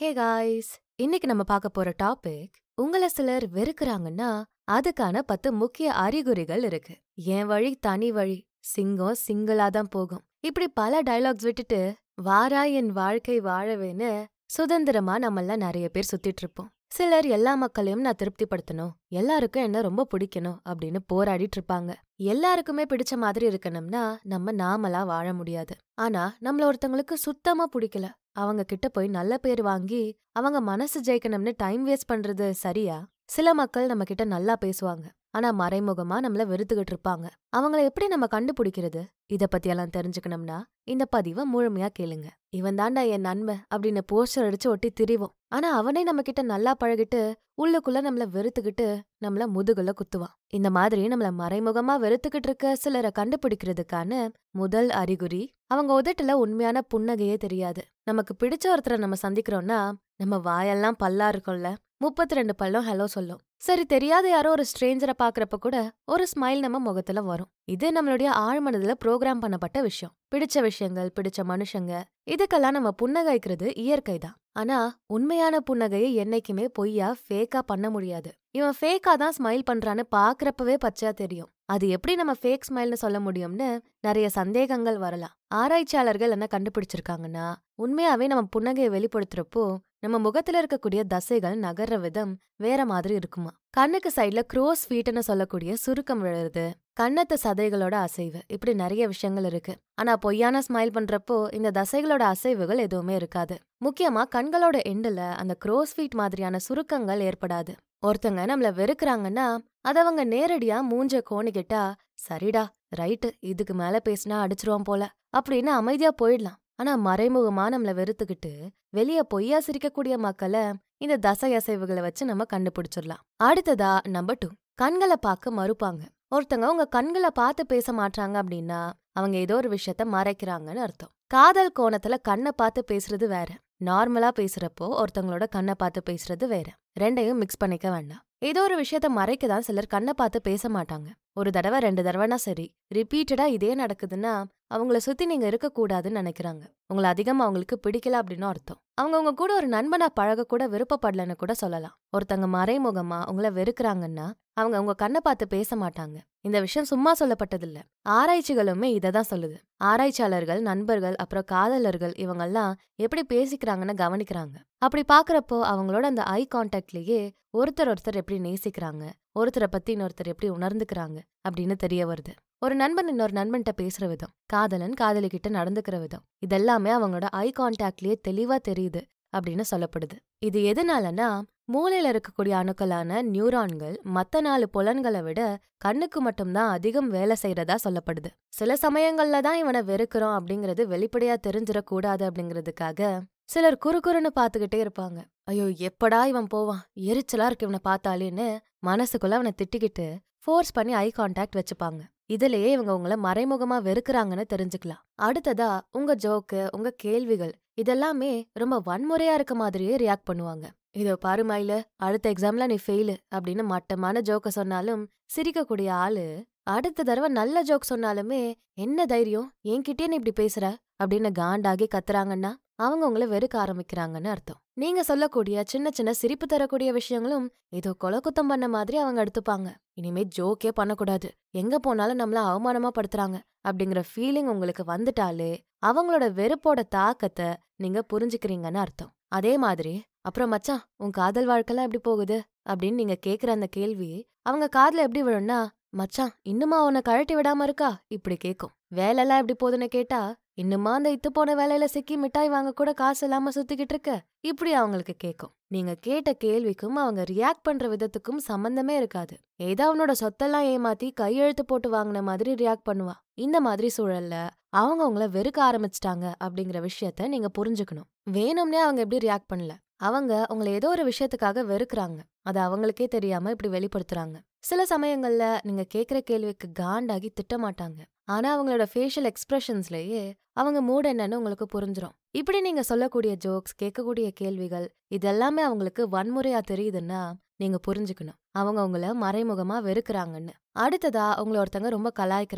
hey guys இன்னைக்கு நம்ம பார்க்க போற டாபிக் உங்கள சிலர் வெறுக்கறாங்கன்னா அதுக்கான பத்து முக்கிய அறிகுறிகள் இருக்கு என் வழி தனி வழி சிங்கம் சிங்கிளா தான் போகும் இப்படி பல டயலாக்ஸ் விட்டுட்டு வாரா என் வாழ்க்கை வாழவேன்னு சுதந்திரமா நம்மள நிறைய பேர் சுத்திட்டு இருப்போம் சிலர் எல்லா மக்களையும் நான் திருப்திப்படுத்தணும் எல்லாருக்கும் என்ன ரொம்ப பிடிக்கணும் அப்படின்னு போராடிட்டு இருப்பாங்க எல்லாருக்குமே பிடிச்ச மாதிரி இருக்கணும்னா நம்ம நாமளா வாழ முடியாது ஆனா நம்மள ஒருத்தங்களுக்கு சுத்தமா பிடிக்கல அவங்க கிட்ட போய் நல்ல பேர் வாங்கி அவங்க மனசு ஜெயிக்கணும்னு டைம் வேஸ்ட் பண்றது சரியா சில மக்கள் நம்ம கிட்ட நல்லா பேசுவாங்க ஆனா மறைமுகமா நம்மள வெறுத்துக்கிட்டு இருப்பாங்க அவங்கள எப்படி நம்ம கண்டுபிடிக்கிறது இத பத்தியெல்லாம் தெரிஞ்சுக்கணும்னா இந்த பதிவை முழுமையா கேளுங்க இவன் தாண்டா என் நன்மை அப்படின்னு போஸ்டர் அடிச்சு ஒட்டி திரிவோம் ஆனா அவனே நம்ம கிட்ட நல்லா பழகிட்டு உள்ளுக்குள்ள நம்மள வெறுத்துக்கிட்டு நம்மள முதுகுல குத்துவான் இந்த மாதிரி நம்மள மறைமுகமா வெறுத்துக்கிட்டு இருக்க சிலரை கண்டுபிடிக்கிறதுக்கான முதல் அறிகுறி அவங்க உதட்டுல உண்மையான புன்னகையே தெரியாது நமக்கு பிடிச்ச ஒருத்தரை நம்ம சந்திக்கிறோம்னா நம்ம வாயெல்லாம் பல்லா இருக்கும்ல முப்பத்தி ரெண்டு பல்லும் ஹலோ சொல்லும் சரி தெரியாத யாரோ ஒரு ஸ்ட்ரேஞ்சரை பாக்குறப்ப கூட ஒரு ஸ்மைல் நம்ம முகத்துல வரும் இது நம்மளுடைய ஆழ்மனதுல ப்ரோக்ராம் பண்ணப்பட்ட விஷயம் பிடிச்ச விஷயங்கள் பிடிச்ச மனுஷங்க இதுக்கெல்லாம் நம்ம புன்னகைக்கிறது இயற்கை தான் ஆனா உண்மையான புன்னகையை என்னைக்குமே பொய்யா ஃபேக்கா பண்ண முடியாது இவன் ஃபேக்கா தான் ஸ்மைல் பண்றான்னு பாக்குறப்பவே பச்சையா தெரியும் அது எப்படி நம்ம ஃபேக் ஸ்மைல்னு சொல்ல முடியும்னு நிறைய சந்தேகங்கள் வரலாம் ஆராய்ச்சியாளர்கள் என்ன கண்டுபிடிச்சிருக்காங்கன்னா உண்மையாவே நம்ம புன்னகையை வெளிப்படுத்துறப்போ நம்ம முகத்துல இருக்கக்கூடிய தசைகள் நகர்ற விதம் வேற மாதிரி இருக்குமா கண்ணுக்கு சைட்ல க்ரோஸ் ஃபீட்னு சொல்லக்கூடிய சுருக்கம் விழுறது கண்ணத்து சதைகளோட அசைவு இப்படி நிறைய விஷயங்கள் இருக்கு ஆனா பொய்யான ஸ்மைல் பண்றப்போ இந்த தசைகளோட அசைவுகள் எதுவுமே இருக்காது முக்கியமா கண்களோட எண்டுல அந்த க்ரோஸ் ஃபீட் மாதிரியான சுருக்கங்கள் ஏற்படாது ஒருத்தங்க நம்மள வெறுக்கறாங்கன்னா அத அவங்க நேரடியா மூஞ்ச கோணிக்கிட்டா சரிடா ரைட்டு இதுக்கு மேல பேசினா அடிச்சிருவான் போல அப்படின்னு அமைதியா போயிடலாம் ஆனா மறைமுகமா நம்மள வெறுத்துக்கிட்டு வெளிய பொய்யா சிரிக்கக்கூடிய மக்களை இந்த தசை அசைவுகளை வச்சு நம்ம கண்டுபிடிச்சிடலாம் அடுத்ததா நம்பர் டூ கண்களை பார்க்க மறுப்பாங்க ஒருத்தங்க உங்க கண்களை பார்த்து பேச மாட்டாங்க அப்படின்னா அவங்க ஏதோ ஒரு விஷயத்த மறைக்கிறாங்கன்னு அர்த்தம் காதல் கோணத்துல கண்ணை பார்த்து பேசுறது வேற நார்மலா பேசுறப்போ ஒருத்தங்களோட கண்ணை பார்த்து பேசுறது வேற ரெண்டையும் மிக்ஸ் பண்ணிக்க வேண்டாம் ஏதோ ஒரு விஷயத்த மறைக்க தான் சிலர் கண்ணை பார்த்து பேச மாட்டாங்க ஒரு தடவை ரெண்டு தடவைனா சரி ரிப்பீட்டடா இதே நடக்குதுன்னா அவங்கள சுத்தி நீங்க இருக்க கூடாதுன்னு நினைக்கிறாங்க உங்களை அதிகமா அவங்களுக்கு பிடிக்கல அப்படின்னு அர்த்தம் அவங்க உங்க கூட ஒரு நண்பனா பழக கூட விருப்பப்படலன்னு கூட சொல்லலாம் ஒருத்தங்க மறைமுகமா உங்களை வெறுக்கிறாங்கன்னா அவங்க உங்க கண்ணை பார்த்து பேச மாட்டாங்க இந்த விஷயம் சும்மா சொல்லப்பட்டதில்ல ஆராய்ச்சிகளுமே இதை தான் சொல்லுது ஆராய்ச்சியாளர்கள் நண்பர்கள் அப்புறம் காதலர்கள் இவங்கெல்லாம் எப்படி பேசிக்கிறாங்கன்னு கவனிக்கிறாங்க அப்படி பாக்குறப்போ அவங்களோட அந்த ஐ கான்டாக்ட்லயே ஒருத்தர் ஒருத்தர் எப்படி நேசிக்கிறாங்க ஒருத்தரை பத்தி இன்னொருத்தர் எப்படி உணர்ந்துக்கிறாங்க அப்படின்னு தெரிய வருது ஒரு நண்பன் இன்னொரு நண்பன்கிட்ட பேசுற விதம் காதலன் காதலிக்கிட்ட நடந்துக்கிற விதம் இதெல்லாமே அவங்களோட ஐ கான்டாக்ட்லயே தெளிவா தெரியுது அப்படின்னு சொல்லப்படுது இது எதனாலனா மூளையில இருக்கக்கூடிய அணுக்களான நியூரான்கள் மத்த நாலு புலன்களை விட கண்ணுக்கு மட்டும்தான் அதிகம் வேலை செய்யறதா சொல்லப்படுது சில சமயங்கள்ல தான் இவனை வெறுக்கிறோம் அப்படிங்கிறது வெளிப்படையா தெரிஞ்சிடக்கூடாது அப்படிங்கிறதுக்காக சிலர் குறுகுறுன்னு பாத்துக்கிட்டே இருப்பாங்க ஐயோ எப்படா இவன் போவான் எரிச்சலா இருக்கு இவனை பார்த்தாலேன்னு மனசுக்குள்ள அவனை திட்டிக்கிட்டு ஃபோர்ஸ் பண்ணி ஐ கான்டாக்ட் வச்சுப்பாங்க இதுலயே இவங்க உங்களை மறைமுகமா வெறுக்கிறாங்கன்னு தெரிஞ்சுக்கலாம் அடுத்ததா உங்க ஜோக்கு உங்க கேள்விகள் இதெல்லாமே ரொம்ப வன்முறையா இருக்க மாதிரியே ரியாக்ட் பண்ணுவாங்க இதோ பாரு மயில அடுத்த எக்ஸாம்ல நீ ஃபெயிலு அப்படின்னு மட்டமான ஜோக்க சொன்னாலும் சிரிக்கக்கூடிய ஆளு அடுத்த தடவை நல்ல ஜோக் சொன்னாலுமே என்ன தைரியம் என்கிட்டயே நீ இப்படி பேசுற அப்படின்னு காண்டாகி கத்துறாங்கன்னா அவங்க உங்களை வெறுக்க ஆரம்பிக்கிறாங்கன்னு அர்த்தம் நீங்க சொல்லக்கூடிய சின்ன சின்ன சிரிப்பு தரக்கூடிய விஷயங்களும் ஏதோ கொலை குத்தம் பண்ண மாதிரி அவங்க எடுத்துப்பாங்க இனிமே ஜோக்கே பண்ணக்கூடாது எங்க போனாலும் நம்மள அவமானமா படுத்துறாங்க அப்படிங்கிற ஃபீலிங் உங்களுக்கு வந்துட்டாலே அவங்களோட வெறுப்போட தாக்கத்தை நீங்க புரிஞ்சுக்கிறீங்கன்னு அர்த்தம் அதே மாதிரி அப்புறம் மச்சான் உன் காதல் வாழ்க்கைலாம் எப்படி போகுது அப்படின்னு நீங்க கேக்குற அந்த கேள்வி அவங்க காதுல எப்படி விழும்னா மச்சான் இன்னுமா உன்னை கழட்டி விடாம இருக்கா இப்படி கேக்கும் வேலைலாம் எப்படி போகுதுன்னு கேட்டா இன்னுமா அந்த இத்து போன வேலையில சிக்கி மிட்டாய் வாங்க கூட காசு இல்லாம சுத்திக்கிட்டு இருக்க இப்படி அவங்களுக்கு கேக்கும் நீங்க கேட்ட கேள்விக்கும் அவங்க ரியாக்ட் பண்ற விதத்துக்கும் சம்பந்தமே இருக்காது ஏதோ அவனோட சொத்தெல்லாம் ஏமாத்தி கையெழுத்து போட்டு வாங்கின மாதிரி ரியாக்ட் பண்ணுவா இந்த மாதிரி சூழல்ல அவங்க உங்களை வெறுக்க ஆரம்பிச்சிட்டாங்க அப்படிங்கிற விஷயத்த நீங்க புரிஞ்சுக்கணும் வேணும்னே அவங்க எப்படி ரியாக்ட் பண்ணல அவங்க உங்களை ஏதோ ஒரு விஷயத்துக்காக வெறுக்கிறாங்க அது அவங்களுக்கே தெரியாம இப்படி வெளிப்படுத்துறாங்க சில சமயங்கள்ல நீங்க கேக்குற கேள்விக்கு காண்டாகி திட்ட மாட்டாங்க ஆனா அவங்களோட ஃபேஷியல் எக்ஸ்பிரஷன்ஸ்லயே அவங்க மூட் என்னன்னு உங்களுக்கு புரிஞ்சிரும் இப்படி நீங்க சொல்லக்கூடிய ஜோக்ஸ் கேட்கக்கூடிய கேள்விகள் இதெல்லாமே அவங்களுக்கு வன்முறையா தெரியுதுன்னா நீங்க புரிஞ்சுக்கணும் அவங்க உங்கள மறைமுகமா வெறுக்கிறாங்கன்னு அடுத்ததா உங்களை ஒருத்தங்க ரொம்ப கலாய்க்கிறாங்க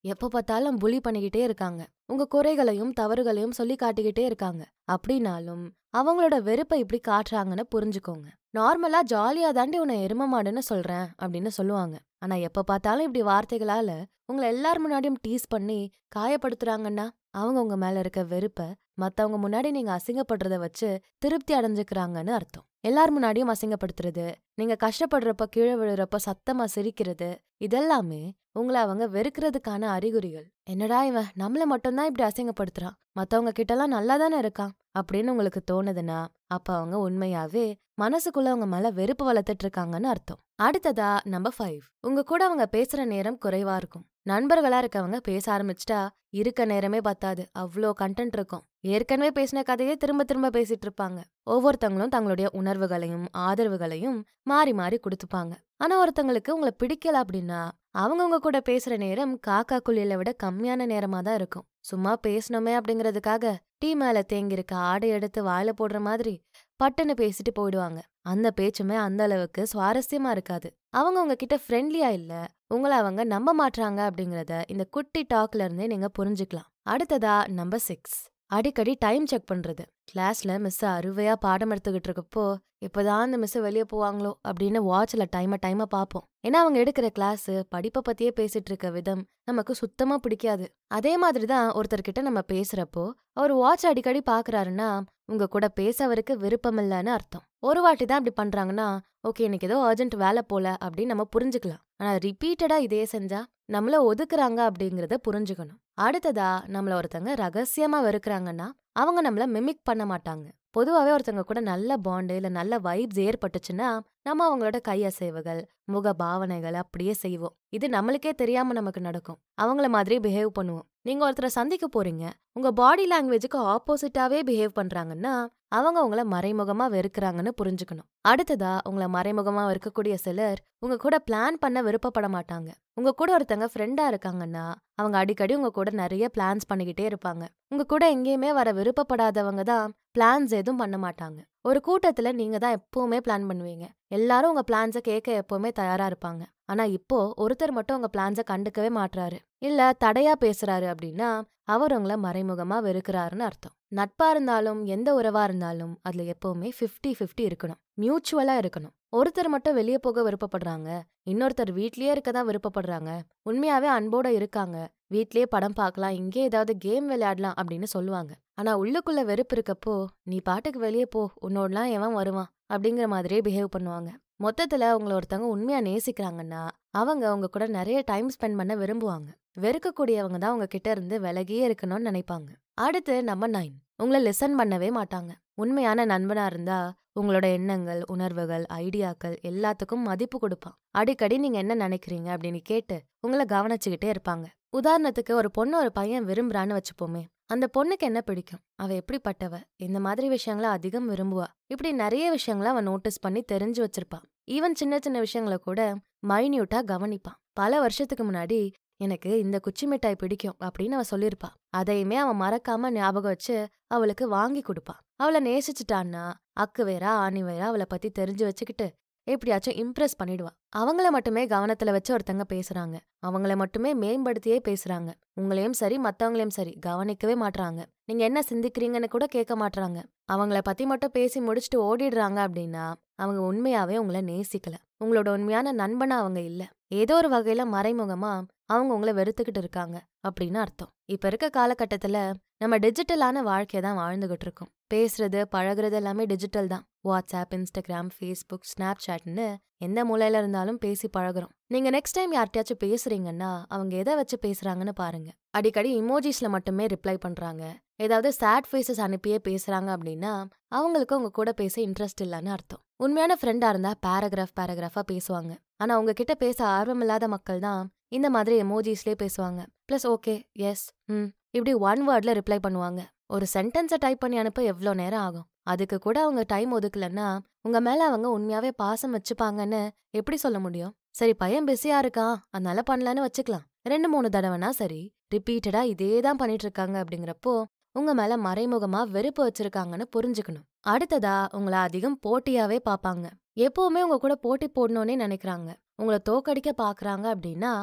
எப்ப பார்த்தாலும் புலி பண்ணிக்கிட்டே இருக்காங்க உங்க குறைகளையும் தவறுகளையும் சொல்லி காட்டிக்கிட்டே இருக்காங்க அப்படின்னாலும் அவங்களோட வெறுப்பை இப்படி காட்டுறாங்கன்னு புரிஞ்சுக்கோங்க நார்மலா ஜாலியா தாண்டி உன்னை எரும மாடுன்னு சொல்றேன் அப்படின்னு சொல்லுவாங்க ஆனா எப்ப பார்த்தாலும் இப்படி வார்த்தைகளால உங்களை எல்லார் முன்னாடியும் டீஸ் பண்ணி காயப்படுத்துறாங்கன்னா அவங்க உங்க மேல இருக்க வெறுப்ப மத்தவங்க முன்னாடி நீங்க அசிங்கப்படுறத வச்சு திருப்தி அடைஞ்சுக்கிறாங்கன்னு அர்த்தம் எல்லார் முன்னாடியும் அசிங்கப்படுத்துறது நீங்க கஷ்டப்படுறப்ப கீழே விழுறப்ப சத்தமா சிரிக்கிறது இதெல்லாமே உங்களை அவங்க வெறுக்கிறதுக்கான அறிகுறிகள் என்னடா இவன் நம்மள மட்டும்தான் இப்படி அசிங்கப்படுத்துறான் மத்தவங்க கிட்டலாம் நல்லா தானே இருக்கான் அப்படின்னு உங்களுக்கு தோணுதுன்னா அப்ப அவங்க உண்மையாவே மனசுக்குள்ள உங்க மேல வெறுப்பு வளர்த்துட்டு இருக்காங்கன்னு அர்த்தம் அடுத்ததா நம்பர் ஃபைவ் உங்க கூட அவங்க பேசுற நேரம் குறைவா இருக்கும் நண்பர்களா இருக்கவங்க பேச ஆரம்பிச்சிட்டா இருக்க நேரமே பத்தாது அவ்வளோ கண்டென்ட் இருக்கும் ஏற்கனவே பேசின கதையே திரும்ப திரும்ப பேசிட்டு இருப்பாங்க ஒவ்வொருத்தவங்களும் தங்களுடைய உணர்வுகளையும் ஆதரவுகளையும் மாறி மாறி கொடுத்துப்பாங்க ஆனா ஒருத்தங்களுக்கு உங்களை பிடிக்கல அப்படின்னா அவங்க உங்க கூட பேசுற நேரம் காக்கா குளியலை விட கம்மியான நேரமா தான் இருக்கும் சும்மா பேசணுமே அப்படிங்கறதுக்காக டீ மேல தேங்கியிருக்க ஆடை எடுத்து வாயில போடுற மாதிரி பட்டுன்னு பேசிட்டு போயிடுவாங்க அந்த பேச்சுமே அந்த அளவுக்கு சுவாரஸ்யமா இருக்காது அவங்க உங்ககிட்ட ஃப்ரெண்ட்லியா இல்ல உங்களை அவங்க நம்ப மாட்றாங்க அப்படிங்கறத இந்த குட்டி டாக்ல இருந்தே நீங்க புரிஞ்சுக்கலாம் அடுத்ததா நம்பர் சிக்ஸ் அடிக்கடி டைம் செக் பண்றது கிளாஸ்ல மிஸ் அருவையா பாடம் எடுத்துக்கிட்டு இருக்கப்போ இப்பதான் அந்த மிஸ் வெளியே போவாங்களோ அப்படின்னு வாட்ச்ல டைம டைம பார்ப்போம் ஏன்னா அவங்க எடுக்கிற கிளாஸ் படிப்பை பத்தியே பேசிட்டு இருக்க விதம் நமக்கு சுத்தமா பிடிக்காது அதே மாதிரி தான் ஒருத்தர்கிட்ட நம்ம பேசுறப்போ அவர் வாட்ச் அடிக்கடி பாக்குறாருன்னா உங்க கூட பேச அவருக்கு விருப்பம் இல்லைன்னு அர்த்தம் ஒரு வாட்டி தான் இப்படி பண்றாங்கன்னா ஓகே இன்னைக்கு ஏதோ அர்ஜென்ட் வேலை போல அப்படின்னு நம்ம புரிஞ்சுக்கலாம் ஆனா ரிப்பீட்டடா இதே செஞ்சா நம்மள ஒதுக்குறாங்க அப்படிங்கறத புரிஞ்சுக்கணும் அடுத்ததா நம்மள ஒருத்தங்க ரகசியமா வெறுக்கிறாங்கன்னா அவங்க நம்மள மிமிக் பண்ண மாட்டாங்க பொதுவாவே ஒருத்தங்க கூட நல்ல பாண்டு இல்ல நல்ல வைப்ஸ் ஏற்பட்டுச்சுன்னா நம்ம அவங்களோட கையசைவுகள் முக பாவனைகள் அப்படியே செய்வோம் இது நம்மளுக்கே தெரியாம நமக்கு நடக்கும் அவங்கள மாதிரி பிஹேவ் பண்ணுவோம் நீங்க ஒருத்தரை சந்திக்க போறீங்க உங்க பாடி லாங்குவேஜுக்கு ஆப்போசிட்டாவே பிஹேவ் பண்றாங்கன்னா அவங்க உங்களை மறைமுகமா வெறுக்கிறாங்கன்னு புரிஞ்சுக்கணும் அடுத்ததா உங்களை மறைமுகமா வெறுக்கக்கூடிய சிலர் உங்க கூட பிளான் பண்ண விருப்பப்பட மாட்டாங்க உங்க கூட ஒருத்தங்க ஃப்ரெண்டா இருக்காங்கன்னா அவங்க அடிக்கடி உங்க கூட நிறைய பிளான்ஸ் பண்ணிக்கிட்டே இருப்பாங்க உங்க கூட எங்கேயுமே வர விருப்பப்படாதவங்க தான் பிளான்ஸ் எதுவும் பண்ண மாட்டாங்க ஒரு கூட்டத்துல நீங்க தான் எப்பவுமே பிளான் பண்ணுவீங்க எல்லாரும் உங்க பிளான்ஸை கேட்க எப்பவுமே தயாரா இருப்பாங்க ஆனா இப்போ ஒருத்தர் மட்டும் உங்க பிளான்ஸை கண்டுக்கவே மாட்றாரு இல்ல தடையா பேசுறாரு அப்படின்னா அவர் உங்களை மறைமுகமா வெறுக்கிறாருன்னு அர்த்தம் நட்பா இருந்தாலும் எந்த உறவா இருந்தாலும் அதுல எப்பவுமே ஃபிஃப்டி ஃபிஃப்டி இருக்கணும் மியூச்சுவலா இருக்கணும் ஒருத்தர் மட்டும் வெளியே போக விருப்பப்படுறாங்க இன்னொருத்தர் வீட்லயே இருக்க தான் விருப்பப்படுறாங்க உண்மையாவே அன்போட இருக்காங்க வீட்லயே படம் பார்க்கலாம் இங்கே ஏதாவது கேம் விளையாடலாம் அப்படின்னு சொல்லுவாங்க ஆனா உள்ளுக்குள்ள வெறுப்பு இருக்கப்போ நீ பாட்டுக்கு வெளியே போ உன்னோடலாம் எவன் வருவான் அப்படிங்கிற மாதிரியே பிஹேவ் பண்ணுவாங்க மொத்தத்துல உங்களை ஒருத்தவங்க உண்மையா நேசிக்கிறாங்கன்னா அவங்க உங்க கூட நிறைய டைம் ஸ்பெண்ட் பண்ண விரும்புவாங்க வெறுக்கக்கூடியவங்க தான் உங்க கிட்ட இருந்து விலகியே இருக்கணும்னு நினைப்பாங்க அடுத்து நம்பர் நைன் உங்களை லிசன் பண்ணவே மாட்டாங்க உண்மையான நண்பனா இருந்தா உங்களோட எண்ணங்கள் உணர்வுகள் ஐடியாக்கள் எல்லாத்துக்கும் மதிப்பு கொடுப்பான் அடிக்கடி நீங்க என்ன நினைக்கிறீங்க அப்படின்னு கேட்டு உங்களை கவனிச்சுக்கிட்டே இருப்பாங்க உதாரணத்துக்கு ஒரு பொண்ணு ஒரு பையன் விரும்புறான்னு வச்சுப்போமே அந்த பொண்ணுக்கு என்ன பிடிக்கும் அவ எப்படிப்பட்டவ இந்த மாதிரி விஷயங்கள அதிகம் விரும்புவா இப்படி நிறைய விஷயங்கள அவன் நோட்டீஸ் பண்ணி தெரிஞ்சு வச்சிருப்பான் ஈவன் சின்ன சின்ன விஷயங்கள கூட மைன்யூட்டா கவனிப்பான் பல வருஷத்துக்கு முன்னாடி எனக்கு இந்த குச்சி மிட்டாய் பிடிக்கும் அப்படின்னு அவ சொல்லியிருப்பா அதையுமே அவன் மறக்காம ஞாபகம் வச்சு அவளுக்கு வாங்கி கொடுப்பான் அவளை நேசிச்சுட்டான்னா அக்கு வேற ஆணி வேற அவளை பத்தி தெரிஞ்சு வச்சுக்கிட்டு எப்படியாச்சும் இம்ப்ரெஸ் பண்ணிடுவா அவங்கள மட்டுமே கவனத்துல வச்சு ஒருத்தங்க பேசுறாங்க அவங்கள மட்டுமே மேம்படுத்தியே பேசுறாங்க உங்களையும் சரி மத்தவங்களையும் சரி கவனிக்கவே மாட்றாங்க நீங்க என்ன சிந்திக்கிறீங்கன்னு கூட கேட்க மாட்றாங்க அவங்கள பத்தி மட்டும் பேசி முடிச்சுட்டு ஓடிடுறாங்க அப்படின்னா அவங்க உண்மையாவே உங்களை நேசிக்கல உங்களோட உண்மையான நண்பனா அவங்க இல்ல ஏதோ ஒரு வகையில மறைமுகமா அவங்க உங்களை வெறுத்துக்கிட்டு இருக்காங்க அப்படின்னு அர்த்தம் இப்ப இருக்க காலகட்டத்துல நம்ம டிஜிட்டலான வாழ்க்கைய தான் வாழ்ந்துகிட்டு இருக்கோம் பேசுறது பழகுறது எல்லாமே டிஜிட்டல் தான் வாட்ஸ்அப் இன்ஸ்டாகிராம் ஃபேஸ்புக் ஸ்னாப் சாட்னு எந்த மூலையில இருந்தாலும் பேசி பழகுறோம் நீங்க நெக்ஸ்ட் டைம் யார்கிட்டயாச்சும் பேசுறீங்கன்னா அவங்க எதை வச்சு பேசுறாங்கன்னு பாருங்க அடிக்கடி இமோஜிஸ்ல மட்டுமே ரிப்ளை பண்றாங்க ஏதாவது சேட் ஃபேஸஸ் அனுப்பியே பேசுறாங்க அப்படின்னா அவங்களுக்கு உங்க கூட பேச இன்ட்ரெஸ்ட் இல்லைன்னு அர்த்தம் உண்மையான ஃப்ரெண்டா இருந்தா பேராகிராஃப் பேராகிராஃபா பேசுவாங்க ஆனா உங்ககிட்ட பேச ஆர்வமில்லாத மக்கள் தான் இந்த மாதிரி எமோஜிஸ்லயே பேசுவாங்க ப்ளஸ் ஓகே எஸ் ம் இப்படி ஒன் வேர்ட்ல ரிப்ளை பண்ணுவாங்க ஒரு சென்டென்ஸை டைப் பண்ணி அனுப்ப எவ்வளோ நேரம் ஆகும் அதுக்கு கூட அவங்க டைம் ஒதுக்கலன்னா உங்க மேல அவங்க உண்மையாவே பாசம் வச்சுப்பாங்கன்னு எப்படி சொல்ல முடியும் சரி பையன் பிஸியா இருக்கான் அதனால பண்ணலன்னு வச்சுக்கலாம் ரெண்டு மூணு தடவைனா சரி ரிப்பீட்டடா இதே தான் பண்ணிட்டு இருக்காங்க அப்படிங்கிறப்போ உங்க மேல மறைமுகமா வெறுப்பு வச்சிருக்காங்கன்னு புரிஞ்சுக்கணும் அடுத்ததா உங்களை அதிகம் போட்டியாவே பாப்பாங்க எப்பவுமே உங்க கூட போட்டி போடணும்னே நினைக்கிறாங்க உங்களை தோக்கடிக்க பாக்குறாங்க அப்படின்னா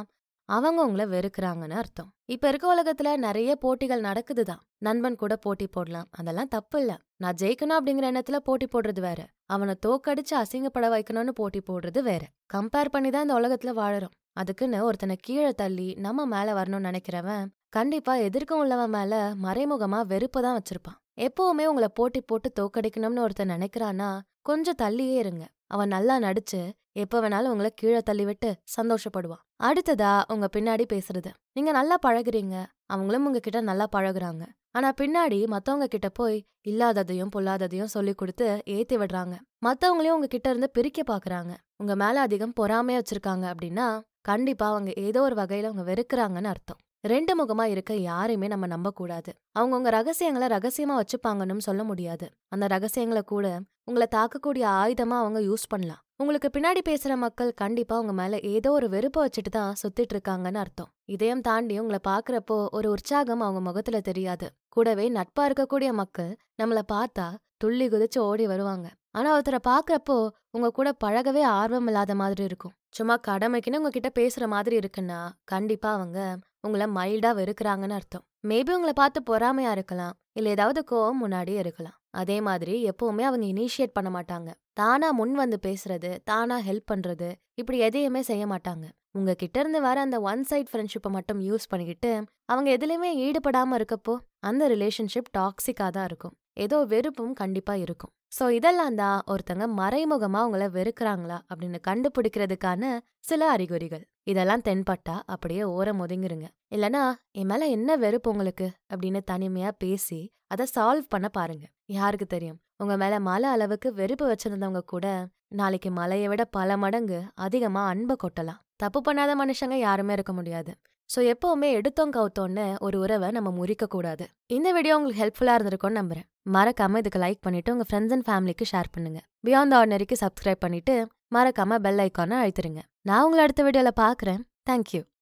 அவங்க உங்களை வெறுக்கிறாங்கன்னு அர்த்தம் இப்ப இருக்க உலகத்துல நிறைய போட்டிகள் நடக்குதுதான் நண்பன் கூட போட்டி போடலாம் அதெல்லாம் தப்பு இல்ல நான் ஜெயிக்கணும் அப்படிங்கிற எண்ணத்துல போட்டி போடுறது வேற அவனை தோக்கடிச்சு அசிங்கப்பட வைக்கணும்னு போட்டி போடுறது வேற கம்பேர் பண்ணி தான் இந்த உலகத்துல வாழறோம் அதுக்குன்னு ஒருத்தனை கீழே தள்ளி நம்ம மேல வரணும்னு நினைக்கிறவன் கண்டிப்பா எதிர்க்க உள்ளவன் மேல மறைமுகமா வெறுப்பு தான் வச்சிருப்பான் எப்பவுமே உங்களை போட்டி போட்டு தோக்கடிக்கணும்னு ஒருத்தன் நினைக்கிறான்னா கொஞ்சம் தள்ளியே இருங்க அவன் நல்லா நடிச்சு எப்ப வேணாலும் உங்களை கீழே தள்ளி விட்டு சந்தோஷப்படுவான் அடுத்ததா உங்க பின்னாடி பேசுறது நீங்க நல்லா பழகுறீங்க அவங்களும் உங்ககிட்ட நல்லா பழகுறாங்க ஆனா பின்னாடி மத்தவங்க கிட்ட போய் இல்லாததையும் பொல்லாததையும் சொல்லி கொடுத்து ஏத்தி விடுறாங்க மத்தவங்களையும் உங்க கிட்ட இருந்து பிரிக்க பாக்குறாங்க உங்க மேல அதிகம் பொறாமையா வச்சிருக்காங்க அப்படின்னா கண்டிப்பா அவங்க ஏதோ ஒரு வகையில அவங்க வெறுக்கிறாங்கன்னு அர்த்தம் ரெண்டு முகமா இருக்க யாரையுமே நம்ம நம்ப கூடாது அவங்கவுங்க ரகசியங்களை ரகசியமா வச்சுப்பாங்கன்னு சொல்ல முடியாது அந்த ரகசியங்களை கூட உங்களை தாக்கக்கூடிய ஆயுதமா அவங்க யூஸ் பண்ணலாம் உங்களுக்கு பின்னாடி பேசுற மக்கள் கண்டிப்பா உங்க மேல ஏதோ ஒரு வெறுப்பை வச்சுட்டு தான் சுத்திட்டு இருக்காங்கன்னு அர்த்தம் இதையும் தாண்டி உங்களை பாக்குறப்போ ஒரு உற்சாகம் அவங்க முகத்துல தெரியாது கூடவே நட்பா இருக்கக்கூடிய மக்கள் நம்மள பார்த்தா துள்ளி குதிச்சு ஓடி வருவாங்க ஆனா ஒருத்தரை பாக்குறப்போ உங்க கூட பழகவே ஆர்வம் இல்லாத மாதிரி இருக்கும் சும்மா கடமைக்குன்னு உங்ககிட்ட பேசுற மாதிரி இருக்குன்னா கண்டிப்பா அவங்க உங்களை மைல்டா வெறுக்கிறாங்கன்னு அர்த்தம் மேபி உங்களை பார்த்து பொறாமையா இருக்கலாம் இல்ல ஏதாவது கோவம் முன்னாடியே இருக்கலாம் அதே மாதிரி எப்பவுமே அவங்க இனிஷியேட் பண்ண மாட்டாங்க தானா முன் வந்து பேசுறது தானா ஹெல்ப் பண்றது இப்படி எதையுமே செய்ய மாட்டாங்க உங்ககிட்ட இருந்து வர அந்த ஒன் சைட் ஃப்ரெண்ட்ஷிப்பை மட்டும் யூஸ் பண்ணிக்கிட்டு அவங்க எதுலையுமே ஈடுபடாம இருக்கப்போ அந்த ரிலேஷன்ஷிப் டாக்ஸிக்கா தான் இருக்கும் ஏதோ வெறுப்பும் கண்டிப்பா இருக்கும் சோ இதெல்லாம் தான் ஒருத்தங்க மறைமுகமா உங்களை வெறுக்கிறாங்களா அப்படின்னு கண்டுபிடிக்கிறதுக்கான சில அறிகுறிகள் இதெல்லாம் தென்பட்டா அப்படியே ஓரம் ஒதுங்கிருங்க இல்லனா என் மேல என்ன வெறுப்பு உங்களுக்கு அப்படின்னு தனிமையா பேசி அதை சால்வ் பண்ண பாருங்க யாருக்கு தெரியும் உங்க மேல மலை அளவுக்கு வெறுப்பு வச்சிருந்தவங்க கூட நாளைக்கு மலையை விட பல மடங்கு அதிகமா அன்பை கொட்டலாம் தப்பு பண்ணாத மனுஷங்க யாருமே இருக்க முடியாது ஸோ எப்பவுமே எடுத்தோம் கவுத்தோன்னு ஒரு உறவை நம்ம முறிக்க கூடாது இந்த வீடியோ உங்களுக்கு ஹெல்ப்ஃபுல்லா இருந்திருக்கும்னு நம்புறேன் மறக்காம இதுக்கு லைக் பண்ணிட்டு உங்க ஃப்ரெண்ட்ஸ் அண்ட் ஃபேமிலிக்கு ஷேர் பண்ணுங்க பியாண்ட் ஆர்டினரிக்கு சப்ஸ்கிரைப் பண்ணிட்டு மறக்காம பெல் ஐக்கானை அழுத்திருங்க நான் உங்களை அடுத்த வீடியோல பாக்குறேன் தேங்க்யூ